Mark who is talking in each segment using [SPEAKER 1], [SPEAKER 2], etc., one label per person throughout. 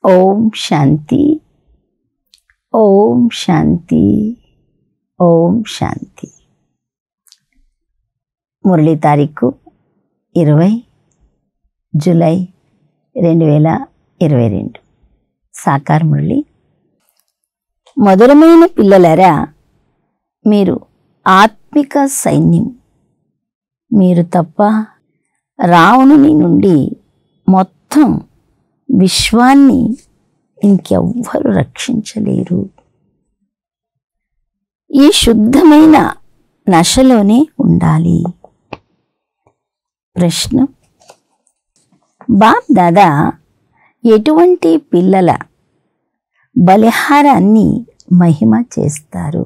[SPEAKER 1] ఓం శాంతి ఓం శాంతి ఓం శాంతి మురళి తారీఖు ఇరవై జూలై రెండు వేల ఇరవై రెండు సాకార్ మురళి మధురమైన పిల్లలరా మీరు ఆత్మిక సైన్యం మీరు తప్ప రావణుని నుండి మొత్తం విశ్వాన్ని ఇంకెవ్వరు రక్షించలేరు ఈ శుద్ధమైన నశలోనే ఉండాలి ప్రశ్న బాప్ దాదా ఎటువంటి పిల్లల బలిహారాన్ని మహిమ చేస్తారు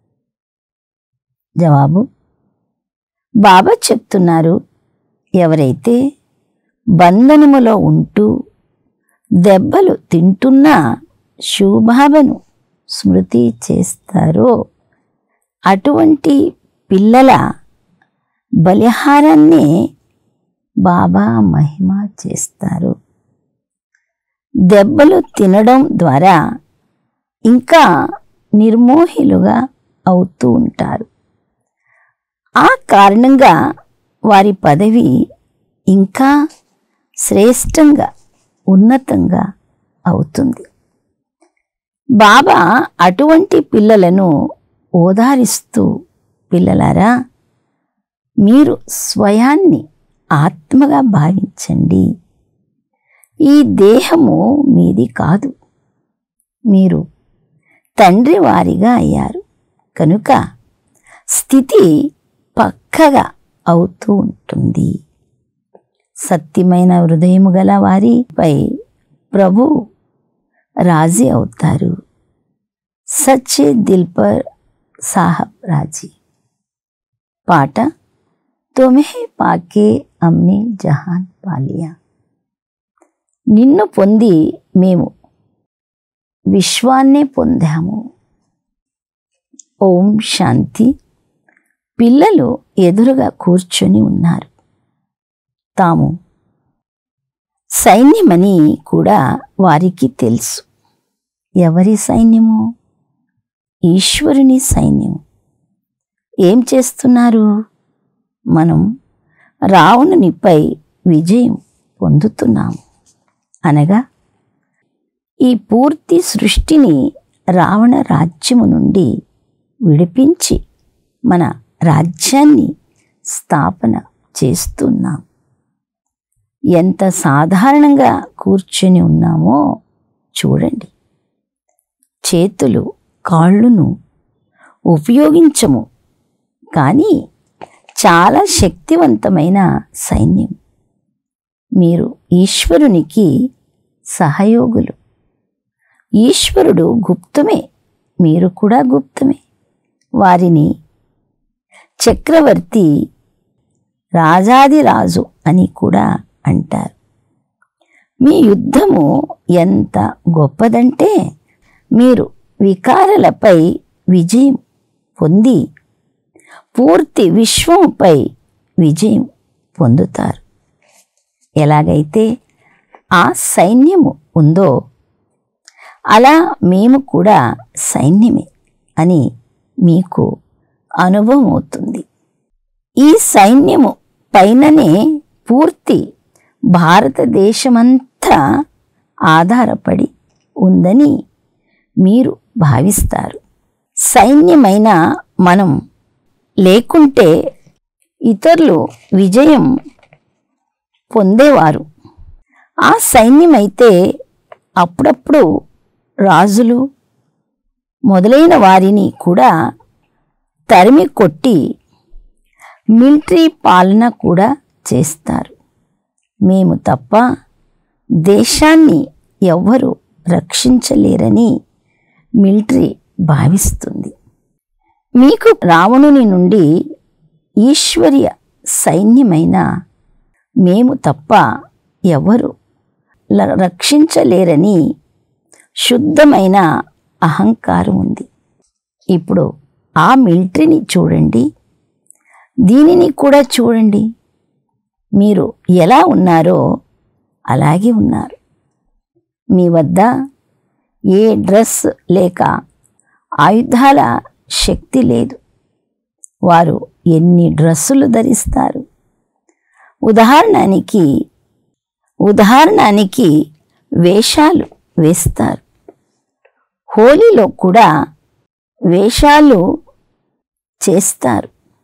[SPEAKER 1] జవాబు బాబా చెప్తున్నారు ఎవరైతే బంధనములో ఉంటూ దెబ్బలు తింటున్నా శుభాబను స్మృతి చేస్తారో అటువంటి పిల్లల బలిహారాన్నే బాబా మహిమ చేస్తారు దెబ్బలు తినడం ద్వారా ఇంకా నిర్మోహిలుగా అవుతూ ఉంటారు ఆ కారణంగా వారి పదవి ఇంకా శ్రేష్టంగా ఉన్నతంగా అవుతుంది బాబా అటువంటి పిల్లలను ఓదారిస్తూ పిల్లలారా మీరు స్వయాన్ని ఆత్మగా భావించండి ఈ దేహము మీది కాదు మీరు తండ్రి వారిగా అయ్యారు కనుక స్థితి పక్కగా అవుతూ ఉంటుంది సత్యమైన హృదయము గల వారిపై ప్రభు రాజీ అవుతారు సచ్చే దిల్ పర్ సాహబ్ రాజీ పాట తొమ్హే పాకే అమ్నే జహాన్ పాలియా నిన్ను పొంది మేము విశ్వాన్నే పొందాము ఓం శాంతి పిల్లలు ఎదురుగా కూర్చొని ఉన్నారు తాము సైన్యమని కూడా వారికి తెలుసు ఎవరి సైన్యము ఈశ్వరుని సైన్యం ఏం చేస్తున్నారు మనం రావణునిపై విజయం పొందుతున్నాము అనగా ఈ పూర్తి సృష్టిని రావణ రాజ్యము నుండి విడిపించి మన రాజ్యాన్ని స్థాపన చేస్తున్నాం ఎంత సాధారణంగా కూర్చొని ఉన్నామో చూడండి చేతులు కాళ్ళును ఉపయోగించము కానీ చాలా శక్తివంతమైన సైన్యం మీరు ఈశ్వరునికి సహయోగులు ఈశ్వరుడు గుప్తమే మీరు కూడా గుప్తమే వారిని చక్రవర్తి రాజాదిరాజు అని కూడా అంటారు మీ యుద్ధము ఎంత గొప్పదంటే మీరు వికారాలపై విజయం పొంది పూర్తి విశ్వంపై విజయం పొందుతారు ఎలాగైతే ఆ సైన్యము ఉందో అలా మేము కూడా సైన్యమే అని మీకు అనుభవం అవుతుంది ఈ సైన్యము పైననే పూర్తి భారతదేశమంతా ఆధారపడి ఉందని మీరు భావిస్తారు సైన్యమైన మనం లేకుంటే ఇతరులు విజయం పొందేవారు ఆ సైన్యమైతే అప్పుడప్పుడు రాజులు మొదలైన వారిని కూడా తరిమి కొట్టి మిలిటరీ పాలన కూడా చేస్తారు మేము తప్ప దేశాన్ని ఎవ్వరూ రక్షించలేరని మిలిటరీ భావిస్తుంది మీకు రావణుని నుండి ఈశ్వర్య సైన్యమైన మేము తప్ప ఎవరు ల- రక్షించలేరని శుద్ధమైన అహంకారం ఉంది ఇప్పుడు ఆ మిలిటరీని చూడండి దీనిని కూడా చూడండి మీరు ఎలా ఉన్నారో అలాగే ఉన్నారు మీ వద్ద ఏ డ్రెస్ లేక ఆయుధాల శక్తి లేదు వారు ఎన్ని డ్రెస్సులు ధరిస్తారు ఉదాహరణకి ఉదాహరణకి వేషాలు వేస్తారు హోలీలో కూడా వేషాలు చేస్తారు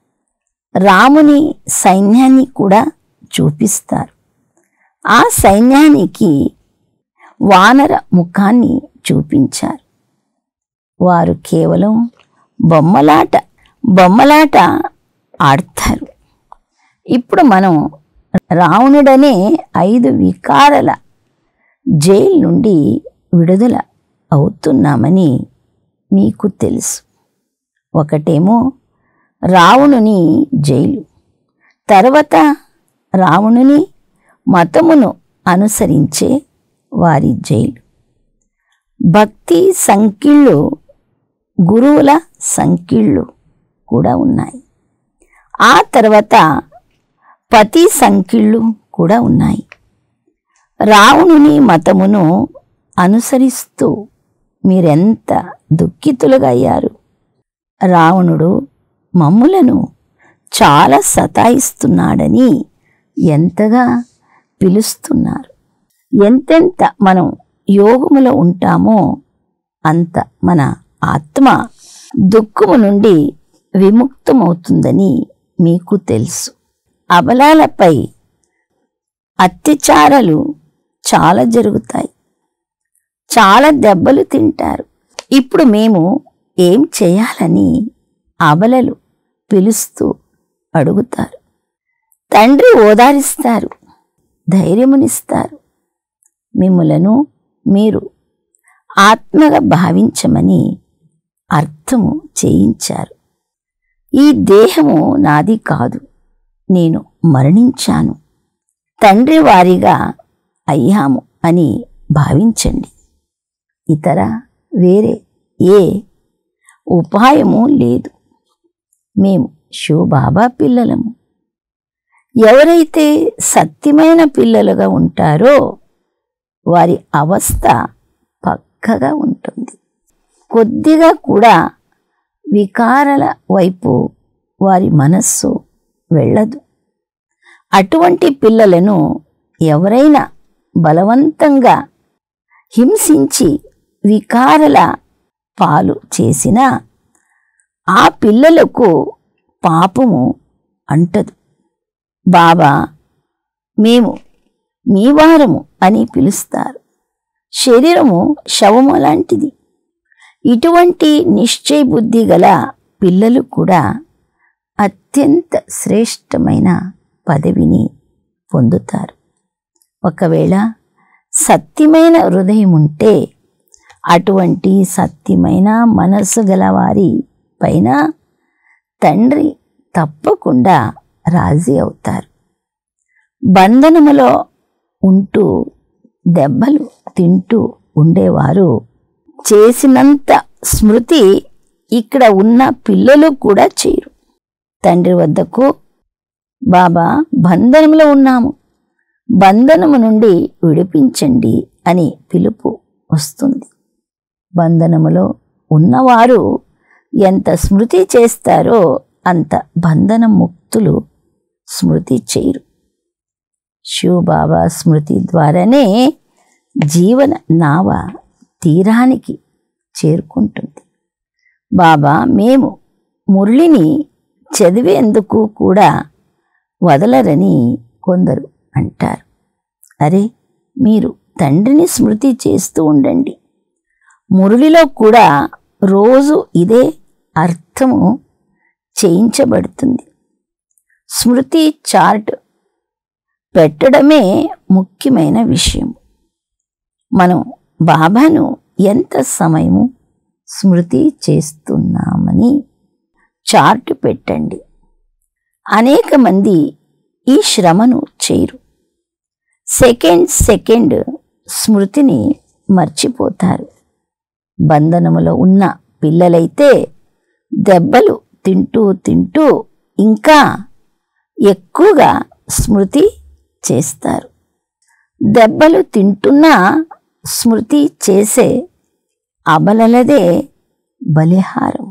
[SPEAKER 1] రాముని సైన్యాన్ని కూడా చూపిస్తారు ఆ సైన్యానికి వానర ముఖాన్ని చూపించారు వారు కేవలం బొమ్మలాట బొమ్మలాట ఆడతారు ఇప్పుడు మనం రావణుడనే ఐదు వికారాల జైలు నుండి విడుదల అవుతున్నామని మీకు తెలుసు ఒకటేమో రావణుని జైలు తర్వాత రావణుని మతమును అనుసరించే వారి జైలు భక్తి సంకిళ్ళు గురువుల సంకిళ్ళు కూడా ఉన్నాయి ఆ తర్వాత పతి సంకిళ్ళు కూడా ఉన్నాయి రావణుని మతమును అనుసరిస్తూ మీరెంత దుఃఖితులుగా అయ్యారు రావణుడు మమ్ములను చాలా సతాయిస్తున్నాడని ఎంతగా పిలుస్తున్నారు ఎంతెంత మనం యోగములో ఉంటామో అంత మన ఆత్మ దుఃఖము నుండి విముక్తమవుతుందని మీకు తెలుసు అబలాలపై అత్యాచారాలు చాలా జరుగుతాయి చాలా దెబ్బలు తింటారు ఇప్పుడు మేము ఏం చేయాలని అబలలు పిలుస్తూ అడుగుతారు తండ్రి ఓదారిస్తారు ధైర్యమునిస్తారు మిమ్ములను మీరు ఆత్మగా భావించమని అర్థము చేయించారు ఈ దేహము నాది కాదు నేను మరణించాను తండ్రి వారిగా అయ్యాము అని భావించండి ఇతర వేరే ఏ ఉపాయము లేదు మేము శివబాబా పిల్లలము ఎవరైతే సత్యమైన పిల్లలుగా ఉంటారో వారి అవస్థ పక్కగా ఉంటుంది కొద్దిగా కూడా వికారాల వైపు వారి మనస్సు వెళ్ళదు అటువంటి పిల్లలను ఎవరైనా బలవంతంగా హింసించి వికారల పాలు చేసినా ఆ పిల్లలకు పాపము అంటదు బాబా మేము మీ వారము అని పిలుస్తారు శరీరము శవము లాంటిది ఇటువంటి నిశ్చయ బుద్ధి గల పిల్లలు కూడా అత్యంత శ్రేష్టమైన పదవిని పొందుతారు ఒకవేళ సత్యమైన హృదయం ఉంటే అటువంటి సత్యమైన మనస్సు గలవారి పైన తండ్రి తప్పకుండా రాజీ అవుతారు బంధనములో ఉంటూ దెబ్బలు తింటూ ఉండేవారు చేసినంత స్మృతి ఇక్కడ ఉన్న పిల్లలు కూడా చేయరు తండ్రి వద్దకు బాబా బంధనంలో ఉన్నాము బంధనము నుండి విడిపించండి అని పిలుపు వస్తుంది బంధనములో ఉన్నవారు ఎంత స్మృతి చేస్తారో అంత బంధన ముక్తులు స్మృతి చేయరు శివబాబా స్మృతి ద్వారానే జీవన నావ తీరానికి చేరుకుంటుంది బాబా మేము మురళిని చదివేందుకు కూడా వదలరని కొందరు అంటారు అరే మీరు తండ్రిని స్మృతి చేస్తూ ఉండండి మురళిలో కూడా రోజు ఇదే అర్థము చేయించబడుతుంది స్మృతి చార్ట్ పెట్టడమే ముఖ్యమైన విషయం మనం బాబాను ఎంత సమయము స్మృతి చేస్తున్నామని చార్ట్ పెట్టండి అనేక మంది ఈ శ్రమను చేయరు సెకండ్ సెకండ్ స్మృతిని మర్చిపోతారు బంధనములో ఉన్న పిల్లలైతే దెబ్బలు తింటూ తింటూ ఇంకా ఎక్కువగా స్మృతి చేస్తారు దెబ్బలు తింటున్నా స్మృతి చేసే అబలలదే బలిహారం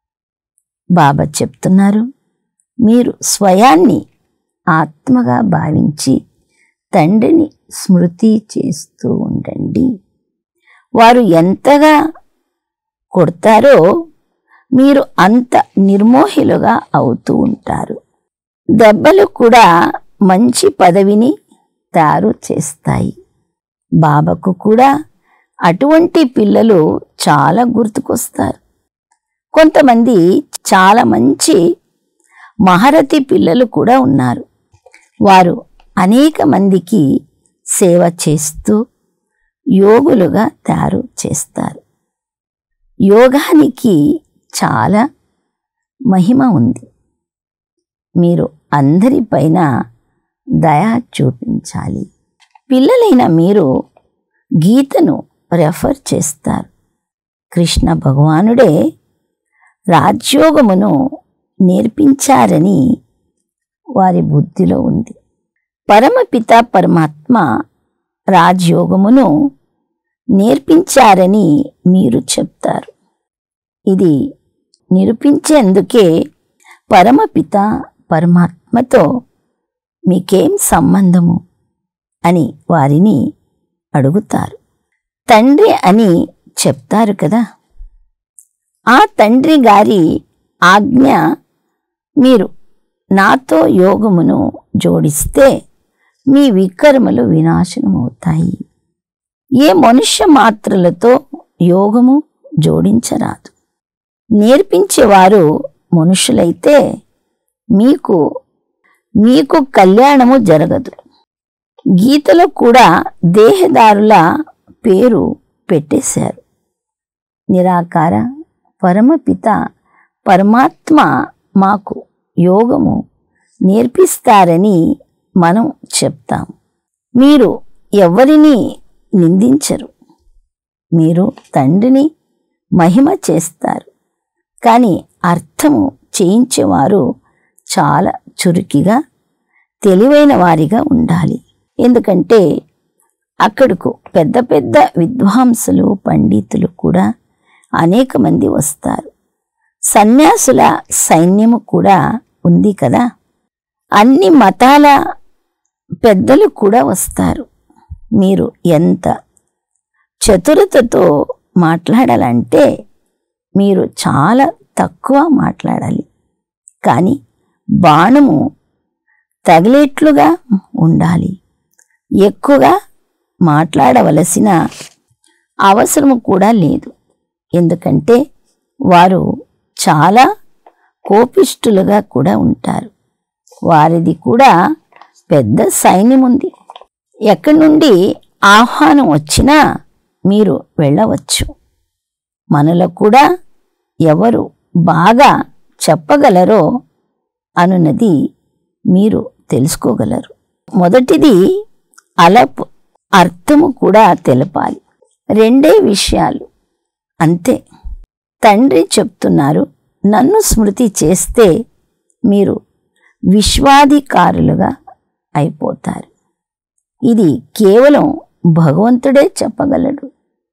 [SPEAKER 1] బాబా చెప్తున్నారు మీరు స్వయాన్ని ఆత్మగా భావించి తండ్రిని స్మృతి చేస్తూ ఉండండి వారు ఎంతగా కొడతారో మీరు అంత నిర్మోహిలుగా అవుతూ ఉంటారు దెబ్బలు కూడా మంచి పదవిని తయారు చేస్తాయి బాబాకు కూడా అటువంటి పిల్లలు చాలా గుర్తుకొస్తారు కొంతమంది చాలా మంచి మహారథి పిల్లలు కూడా ఉన్నారు వారు అనేక మందికి సేవ చేస్తూ యోగులుగా తయారు చేస్తారు యోగానికి చాలా మహిమ ఉంది మీరు అందరిపైన దయ చూపించాలి పిల్లలైన మీరు గీతను రెఫర్ చేస్తారు కృష్ణ భగవానుడే రాజ్యోగమును నేర్పించారని వారి బుద్ధిలో ఉంది పరమపిత పరమాత్మ రాజ్యోగమును నేర్పించారని మీరు చెప్తారు ఇది నిరూపించేందుకే పరమపిత పరమాత్మతో మీకేం సంబంధము అని వారిని అడుగుతారు తండ్రి అని చెప్తారు కదా ఆ తండ్రి గారి ఆజ్ఞ మీరు నాతో యోగమును జోడిస్తే మీ వికర్మలు వినాశనమవుతాయి ఏ మనుష్య మాత్రలతో యోగము జోడించరాదు నేర్పించేవారు మనుషులైతే మీకు మీకు కళ్యాణము జరగదు గీతలో కూడా దేహదారుల పేరు పెట్టేశారు నిరాకార పరమపిత పరమాత్మ మాకు యోగము నేర్పిస్తారని మనం చెప్తాం మీరు ఎవరిని నిందించరు మీరు తండ్రిని మహిమ చేస్తారు కానీ అర్థము చేయించేవారు చాలా చురుకిగా తెలివైన వారిగా ఉండాలి ఎందుకంటే అక్కడకు పెద్ద పెద్ద విద్వాంసులు పండితులు కూడా అనేక మంది వస్తారు సన్యాసుల సైన్యము కూడా ఉంది కదా అన్ని మతాల పెద్దలు కూడా వస్తారు మీరు ఎంత చతురతతో మాట్లాడాలంటే మీరు చాలా తక్కువ మాట్లాడాలి కానీ బాణము తగిలేట్లుగా ఉండాలి ఎక్కువగా మాట్లాడవలసిన అవసరం కూడా లేదు ఎందుకంటే వారు చాలా కోపిష్టులుగా కూడా ఉంటారు వారిది కూడా పెద్ద సైన్యం ఉంది ఎక్కడి నుండి ఆహ్వానం వచ్చినా మీరు వెళ్ళవచ్చు మనలో కూడా ఎవరు బాగా చెప్పగలరో అనున్నది మీరు తెలుసుకోగలరు మొదటిది అలప్ అర్థము కూడా తెలపాలి రెండే విషయాలు అంతే తండ్రి చెప్తున్నారు నన్ను స్మృతి చేస్తే మీరు విశ్వాధికారులుగా అయిపోతారు ఇది కేవలం భగవంతుడే చెప్పగలడు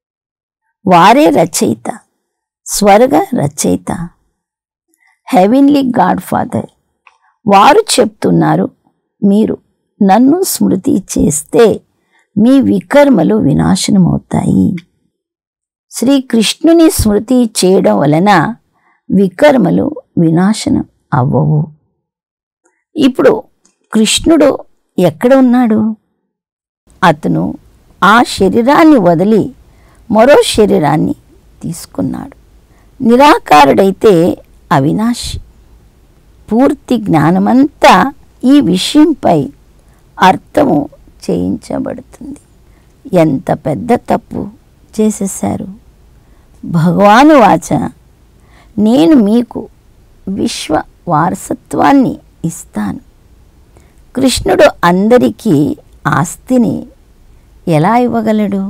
[SPEAKER 1] వారే రచయిత స్వర్గ రచయిత హెవెన్లీ గాడ్ ఫాదర్ వారు చెప్తున్నారు మీరు నన్ను స్మృతి చేస్తే మీ వికర్మలు వినాశనమవుతాయి శ్రీకృష్ణుని స్మృతి చేయడం వలన వికర్మలు వినాశనం అవ్వవు ఇప్పుడు కృష్ణుడు ఎక్కడ ఉన్నాడు అతను ఆ శరీరాన్ని వదిలి మరో శరీరాన్ని తీసుకున్నాడు నిరాకారుడైతే అవినాశి పూర్తి జ్ఞానమంతా ఈ విషయంపై అర్థము చేయించబడుతుంది ఎంత పెద్ద తప్పు చేసేశారు భగవాను వాచ నేను మీకు విశ్వ వారసత్వాన్ని ఇస్తాను కృష్ణుడు అందరికీ ఆస్తిని ఎలా ఇవ్వగలడు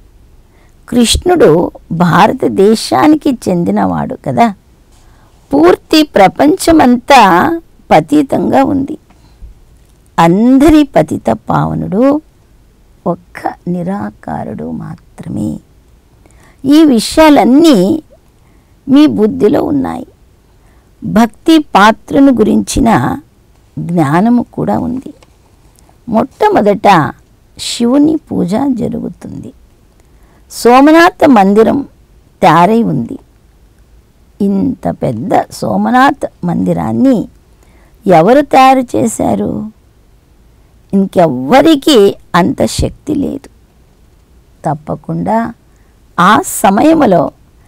[SPEAKER 1] కృష్ణుడు భారతదేశానికి చెందినవాడు కదా పూర్తి ప్రపంచమంతా పతీతంగా ఉంది అందరి పతిత పావనుడు ఒక్క నిరాకారుడు మాత్రమే ఈ విషయాలన్నీ మీ బుద్ధిలో ఉన్నాయి భక్తి పాత్రను గురించిన జ్ఞానము కూడా ఉంది మొట్టమొదట శివుని పూజ జరుగుతుంది సోమనాథ మందిరం తయారై ఉంది ఇంత పెద్ద సోమనాథ్ మందిరాన్ని ఎవరు తయారు చేశారు ఇంకెవ్వరికీ అంత శక్తి లేదు తప్పకుండా ఆ సమయంలో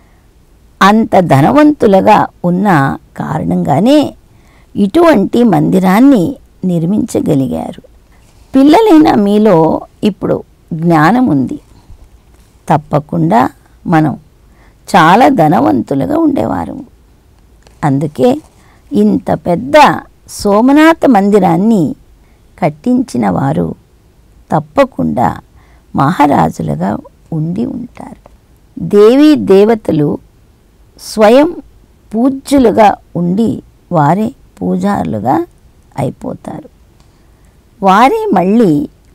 [SPEAKER 1] అంత ధనవంతులుగా ఉన్న కారణంగానే ఇటువంటి మందిరాన్ని నిర్మించగలిగారు పిల్లలైన మీలో ఇప్పుడు జ్ఞానం ఉంది తప్పకుండా మనం చాలా ధనవంతులుగా ఉండేవారు అందుకే ఇంత పెద్ద సోమనాథ మందిరాన్ని కట్టించిన వారు తప్పకుండా మహారాజులుగా ఉండి ఉంటారు దేవీ దేవతలు స్వయం పూజ్యులుగా ఉండి వారే పూజారులుగా అయిపోతారు వారే మళ్ళీ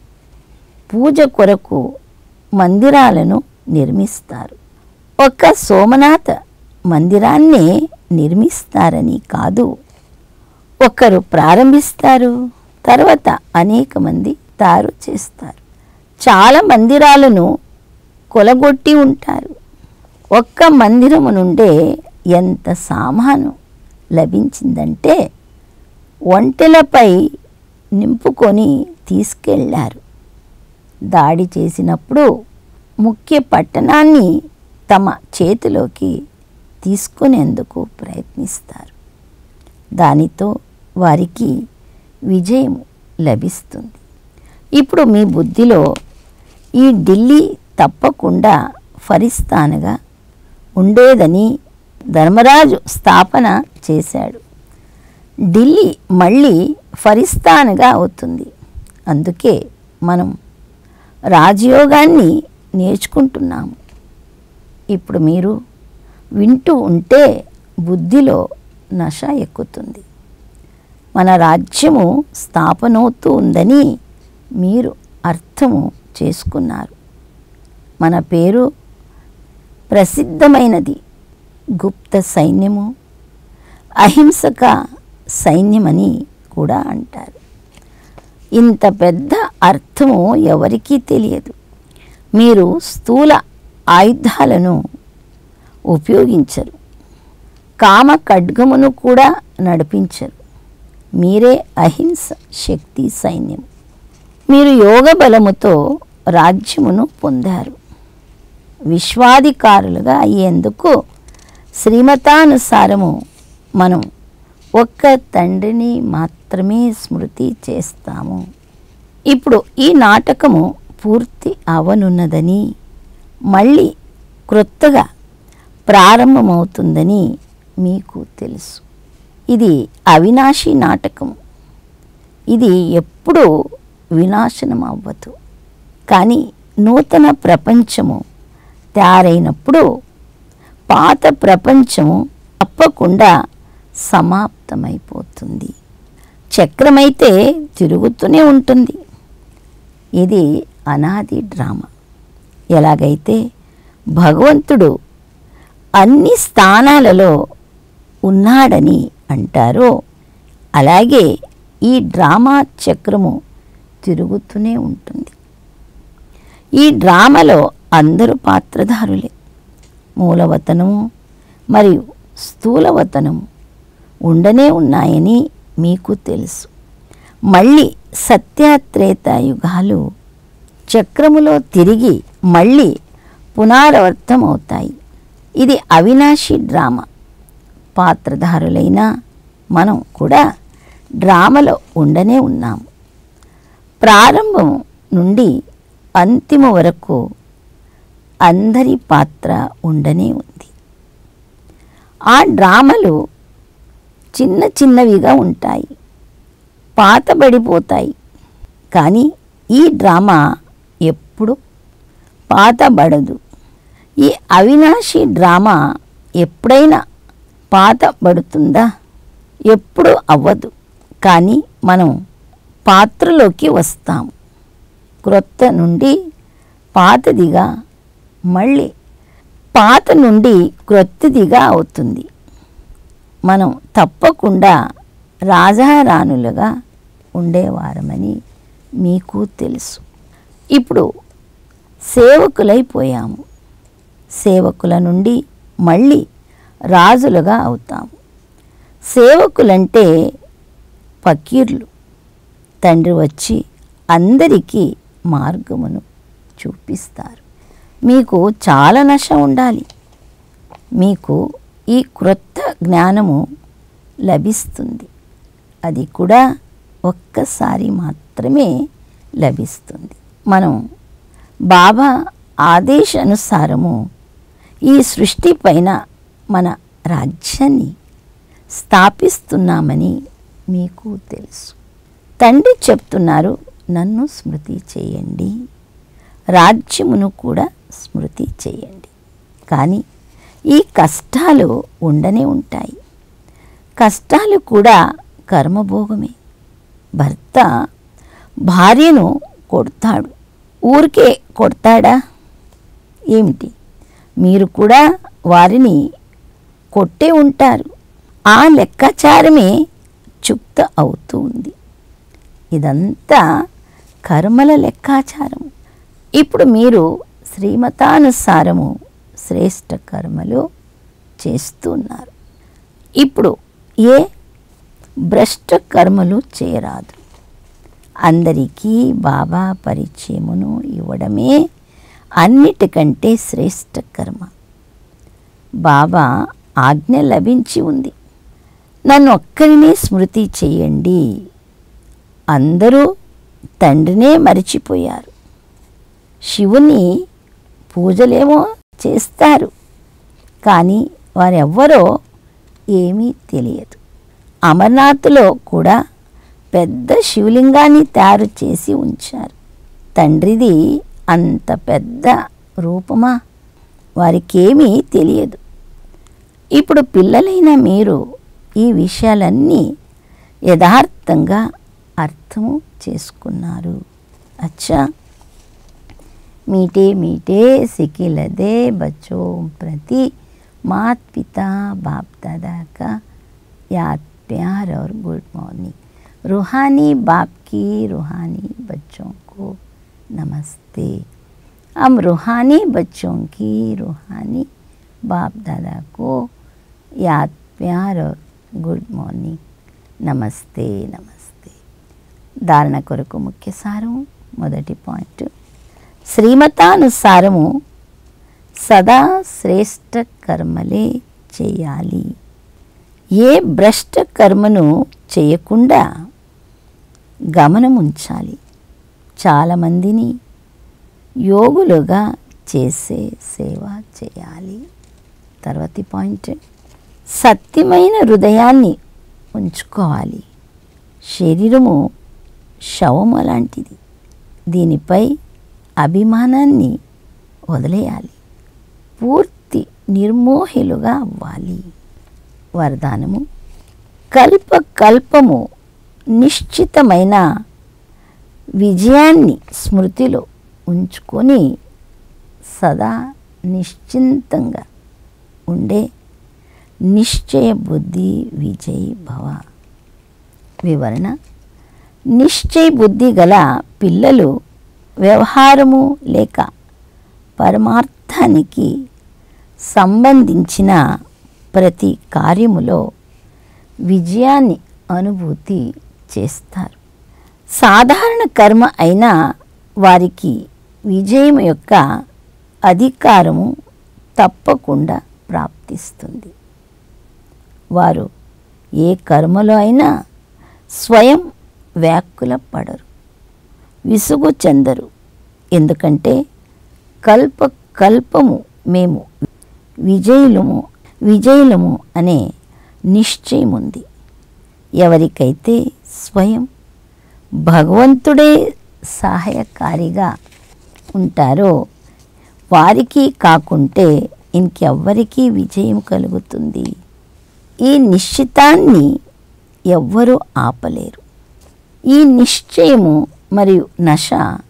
[SPEAKER 1] పూజ కొరకు మందిరాలను నిర్మిస్తారు ఒక సోమనాథ మందిరాన్నే నిర్మిస్తారని కాదు ఒకరు ప్రారంభిస్తారు తర్వాత అనేక మంది తయారు చేస్తారు చాలా మందిరాలను కొలగొట్టి ఉంటారు ఒక్క మందిరము నుండే ఎంత సామాను లభించిందంటే ఒంటెలపై నింపుకొని తీసుకెళ్ళారు దాడి చేసినప్పుడు ముఖ్య పట్టణాన్ని తమ చేతిలోకి తీసుకునేందుకు ప్రయత్నిస్తారు దానితో వారికి విజయం లభిస్తుంది ఇప్పుడు మీ బుద్ధిలో ఈ ఢిల్లీ తప్పకుండా ఫరిస్తానుగా ఉండేదని ధర్మరాజు స్థాపన చేశాడు ఢిల్లీ మళ్ళీ ఫరిస్తానుగా అవుతుంది అందుకే మనం రాజయోగాన్ని నేర్చుకుంటున్నాము ఇప్పుడు మీరు వింటూ ఉంటే బుద్ధిలో నష ఎక్కుతుంది మన రాజ్యము స్థాపనవుతూ ఉందని మీరు అర్థము చేసుకున్నారు మన పేరు ప్రసిద్ధమైనది గుప్త సైన్యము అహింసక సైన్యమని కూడా అంటారు ఇంత పెద్ద అర్థము ఎవరికీ తెలియదు మీరు స్థూల ఆయుధాలను ఉపయోగించరు కామ ఖడ్గమును కూడా నడిపించరు మీరే అహింస శక్తి సైన్యం మీరు యోగ బలముతో రాజ్యమును పొందారు విశ్వాధికారులుగా అయ్యేందుకు శ్రీమతానుసారము మనం ఒక్క తండ్రిని మాత్రమే స్మృతి చేస్తాము ఇప్పుడు ఈ నాటకము పూర్తి అవనున్నదని మళ్ళీ క్రొత్తగా ప్రారంభమవుతుందని మీకు తెలుసు ఇది అవినాశి నాటకం ఇది ఎప్పుడూ వినాశనం అవ్వదు కానీ నూతన ప్రపంచము తయారైనప్పుడు పాత ప్రపంచము తప్పకుండా సమాప్తమైపోతుంది చక్రమైతే తిరుగుతూనే ఉంటుంది ఇది అనాది డ్రామా ఎలాగైతే భగవంతుడు అన్ని స్థానాలలో ఉన్నాడని అంటారో అలాగే ఈ డ్రామా చక్రము తిరుగుతూనే ఉంటుంది ఈ డ్రామాలో అందరూ పాత్రధారులే మూలవతనము మరియు స్థూలవతనము ఉండనే ఉన్నాయని మీకు తెలుసు మళ్ళీ సత్యత్రేత యుగాలు చక్రములో తిరిగి మళ్ళీ పునరావర్తమవుతాయి ఇది అవినాశి డ్రామా పాత్రధారులైన మనం కూడా డ్రామాలో ఉండనే ఉన్నాము ప్రారంభం నుండి అంతిమ వరకు అందరి పాత్ర ఉండనే ఉంది ఆ డ్రామాలు చిన్న చిన్నవిగా ఉంటాయి పాతబడిపోతాయి కానీ ఈ డ్రామా ఎప్పుడు పాతబడదు ఈ అవినాశి డ్రామా ఎప్పుడైనా పాతబడుతుందా ఎప్పుడు అవ్వదు కానీ మనం పాత్రలోకి వస్తాం క్రొత్త నుండి పాతదిగా మళ్ళీ పాత నుండి క్రొత్తదిగా అవుతుంది మనం తప్పకుండా రాజారాణులుగా ఉండేవారమని మీకు తెలుసు ఇప్పుడు సేవకులైపోయాము సేవకుల నుండి మళ్ళీ రాజులుగా అవుతాము సేవకులంటే పకీర్లు తండ్రి వచ్చి అందరికీ మార్గమును చూపిస్తారు మీకు చాలా నశ ఉండాలి మీకు ఈ క్రొత్త జ్ఞానము లభిస్తుంది అది కూడా ఒక్కసారి మాత్రమే లభిస్తుంది మనం బాబా ఆదేశానుసారము ఈ సృష్టి పైన మన రాజ్యాన్ని స్థాపిస్తున్నామని మీకు తెలుసు తండ్రి చెప్తున్నారు నన్ను స్మృతి చేయండి రాజ్యమును కూడా స్మృతి చేయండి కానీ ఈ కష్టాలు ఉండనే ఉంటాయి కష్టాలు కూడా కర్మభోగమే భర్త భార్యను కొడతాడు ఊరికే కొడతాడా ఏమిటి మీరు కూడా వారిని కొట్టే ఉంటారు ఆ లెక్కాచారమే చుక్త అవుతూ ఉంది ఇదంతా కర్మల లెక్కాచారం ఇప్పుడు మీరు శ్రీమతానుసారము శ్రేష్ట కర్మలు చేస్తున్నారు ఇప్పుడు ఏ భ్రష్ట కర్మలు చేయరాదు అందరికీ బాబా పరిచయమును ఇవ్వడమే అన్నిటికంటే శ్రేష్ట కర్మ బాబా ఆజ్ఞ లభించి ఉంది నన్ను ఒక్కరినే స్మృతి చేయండి అందరూ తండ్రినే మరిచిపోయారు శివుని పూజలేమో చేస్తారు కానీ వారెవ్వరో ఏమీ తెలియదు అమర్నాథ్లో కూడా పెద్ద శివలింగాన్ని తయారు చేసి ఉంచారు తండ్రిది అంత పెద్ద రూపమా వారికేమీ తెలియదు ఇప్పుడు పిల్లలైన మీరు ఈ విషయాలన్నీ యథార్థంగా అర్థము చేసుకున్నారు అచ్చా मीठे मीठे सिकिलदे बच्चों प्रति मात पिता बाप दादा का याद प्यार और गुड मॉर्निंग रूहानी बाप की रूहानी बच्चों को नमस्ते हम रूहानी बच्चों की रूहानी बाप दादा को याद प्यार और गुड మార్నింగ్ నమస్తే నమస్తే ధారణ కొరకు ముఖ్య సారం మొదటి పాయింట్ శ్రీమతానుసారము సదా శ్రేష్ట కర్మలే చేయాలి ఏ భ్రష్ట కర్మను చేయకుండా గమనముంచాలి చాలామందిని యోగులుగా చేసే సేవ చేయాలి తర్వాతి పాయింట్ సత్యమైన హృదయాన్ని ఉంచుకోవాలి శరీరము శవము లాంటిది దీనిపై అభిమానాన్ని వదిలేయాలి పూర్తి నిర్మోహిలుగా అవ్వాలి వరదానము కల్ప కల్పము నిశ్చితమైన విజయాన్ని స్మృతిలో ఉంచుకొని సదా నిశ్చింతంగా ఉండే నిశ్చయ బుద్ధి విజయ్ భవ వివరణ నిశ్చయ బుద్ధి గల పిల్లలు వ్యవహారము లేక పరమార్థానికి సంబంధించిన ప్రతి కార్యములో విజయాన్ని అనుభూతి చేస్తారు సాధారణ కర్మ అయినా వారికి విజయం యొక్క అధికారము తప్పకుండా ప్రాప్తిస్తుంది వారు ఏ కర్మలో అయినా స్వయం వ్యాకుల పడరు విసుగు చెందరు ఎందుకంటే కల్ప కల్పము మేము విజయులము విజయులము అనే నిశ్చయం ఉంది ఎవరికైతే స్వయం భగవంతుడే సహాయకారిగా ఉంటారో వారికి కాకుంటే ఇంకెవ్వరికీ విజయం కలుగుతుంది ఈ నిశ్చితాన్ని ఎవ్వరూ ఆపలేరు ఈ నిశ్చయము మరియు నశ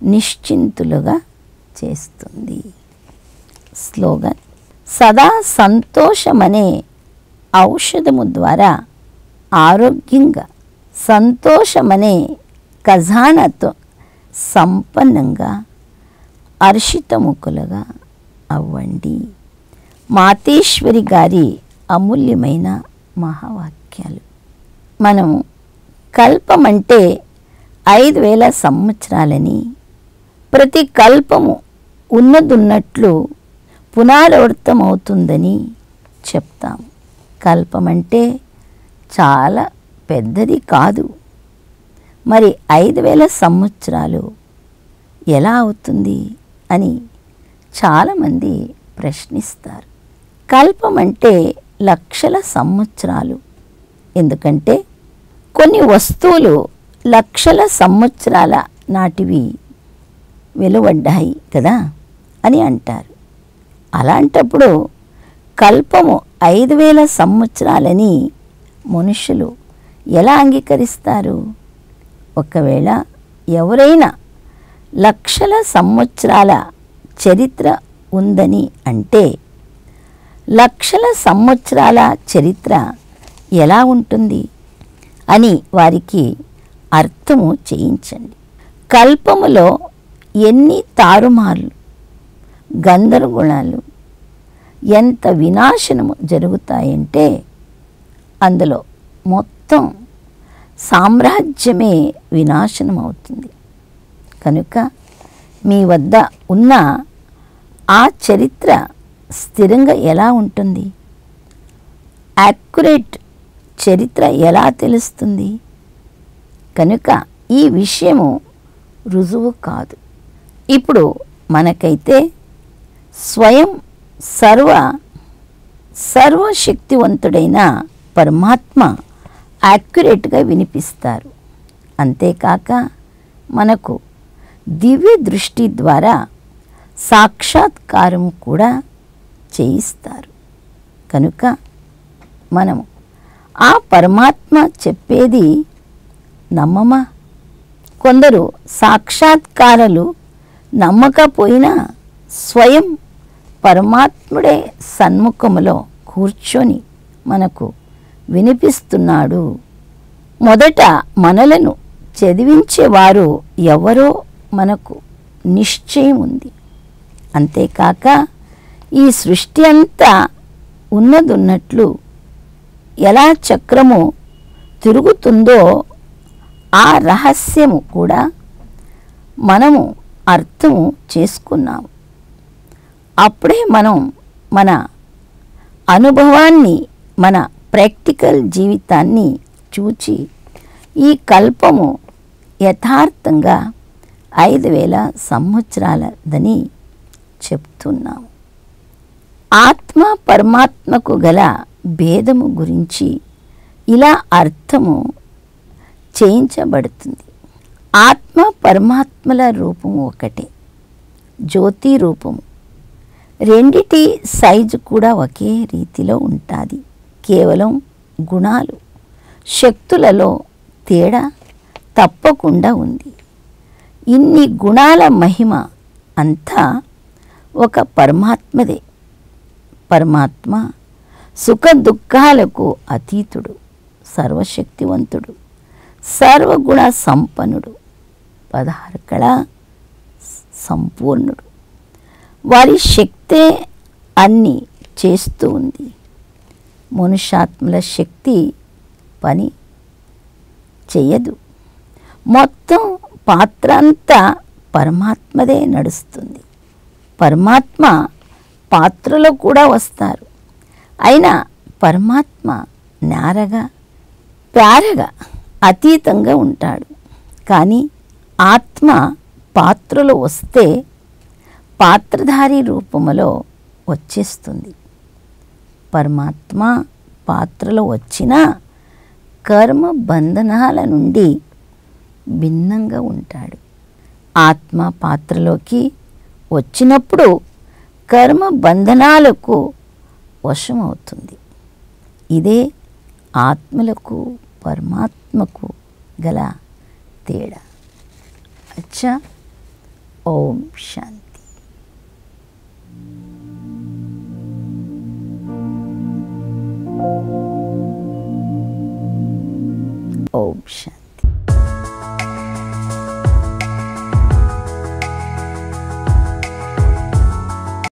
[SPEAKER 1] నిశ్చింతులుగా చేస్తుంది స్లోగన్ సదా సంతోషమనే ఔషధము ద్వారా ఆరోగ్యంగా సంతోషమనే ఖజానాతో సంపన్నంగా అర్షితముఖులుగా అవ్వండి మాతేశ్వరి గారి అమూల్యమైన మహావాక్యాలు మనం కల్పమంటే ఐదు వేల సంవత్సరాలని ప్రతి కల్పము ఉన్నదున్నట్లు పునరావృతమవుతుందని చెప్తాం కల్పమంటే చాలా పెద్దది కాదు మరి ఐదు వేల సంవత్సరాలు ఎలా అవుతుంది అని చాలామంది ప్రశ్నిస్తారు కల్పం అంటే లక్షల సంవత్సరాలు ఎందుకంటే కొన్ని వస్తువులు లక్షల సంవత్సరాల నాటివి వెలువడ్డాయి కదా అని అంటారు అలాంటప్పుడు కల్పము ఐదు వేల సంవత్సరాలని మనుషులు ఎలా అంగీకరిస్తారు ఒకవేళ ఎవరైనా లక్షల సంవత్సరాల చరిత్ర ఉందని అంటే లక్షల సంవత్సరాల చరిత్ర ఎలా ఉంటుంది అని వారికి అర్థము చేయించండి కల్పములో ఎన్ని తారుమార్లు గందరగోళాలు ఎంత వినాశనము జరుగుతాయంటే అందులో మొత్తం సామ్రాజ్యమే వినాశనం అవుతుంది కనుక మీ వద్ద ఉన్న ఆ చరిత్ర స్థిరంగా ఎలా ఉంటుంది యాక్యురేట్ చరిత్ర ఎలా తెలుస్తుంది కనుక ఈ విషయము రుజువు కాదు ఇప్పుడు మనకైతే స్వయం సర్వ సర్వశక్తివంతుడైన పరమాత్మ యాక్యురేట్గా వినిపిస్తారు అంతేకాక మనకు దివ్య దృష్టి ద్వారా సాక్షాత్కారం కూడా చేయిస్తారు కనుక మనము ఆ పరమాత్మ చెప్పేది నమ్మమా కొందరు సాక్షాత్కారాలు నమ్మకపోయినా స్వయం పరమాత్ముడే సన్ముఖములో కూర్చొని మనకు వినిపిస్తున్నాడు మొదట మనలను చదివించేవారు ఎవరో మనకు నిశ్చయం ఉంది అంతేకాక ఈ సృష్టి అంతా ఉన్నదున్నట్లు ఎలా చక్రము తిరుగుతుందో ఆ రహస్యము కూడా మనము అర్థము చేసుకున్నాము అప్పుడే మనం మన అనుభవాన్ని మన ప్రాక్టికల్ జీవితాన్ని చూచి ఈ కల్పము యథార్థంగా ఐదు వేల సంవత్సరాలదని చెప్తున్నాము ఆత్మ పరమాత్మకు గల భేదము గురించి ఇలా అర్థము చేయించబడుతుంది ఆత్మ పరమాత్మల రూపము ఒకటే జ్యోతి రూపము రెండిటి సైజు కూడా ఒకే రీతిలో ఉంటుంది కేవలం గుణాలు శక్తులలో తేడా తప్పకుండా ఉంది ఇన్ని గుణాల మహిమ అంతా ఒక పరమాత్మదే పరమాత్మ సుఖ దుఃఖాలకు అతీతుడు సర్వశక్తివంతుడు సర్వగుణ సంపన్నుడు పదహారు కళ సంపూర్ణుడు వారి శక్తే అన్ని చేస్తూ ఉంది మనుష్యాత్మల శక్తి పని చెయ్యదు మొత్తం పాత్ర అంతా పరమాత్మదే నడుస్తుంది పరమాత్మ పాత్రలో కూడా వస్తారు అయినా పరమాత్మ నేరగా ప్యారగా అతీతంగా ఉంటాడు కానీ ఆత్మ పాత్రలో వస్తే పాత్రధారి రూపములో వచ్చేస్తుంది పరమాత్మ పాత్రలో వచ్చిన కర్మ బంధనాల నుండి భిన్నంగా ఉంటాడు ఆత్మ పాత్రలోకి వచ్చినప్పుడు కర్మ బంధనాలకు వశమవుతుంది ఇదే ఆత్మలకు పరమాత్మకు గల తేడా అచ్చా ఓం శాంతి ఓం శాంతి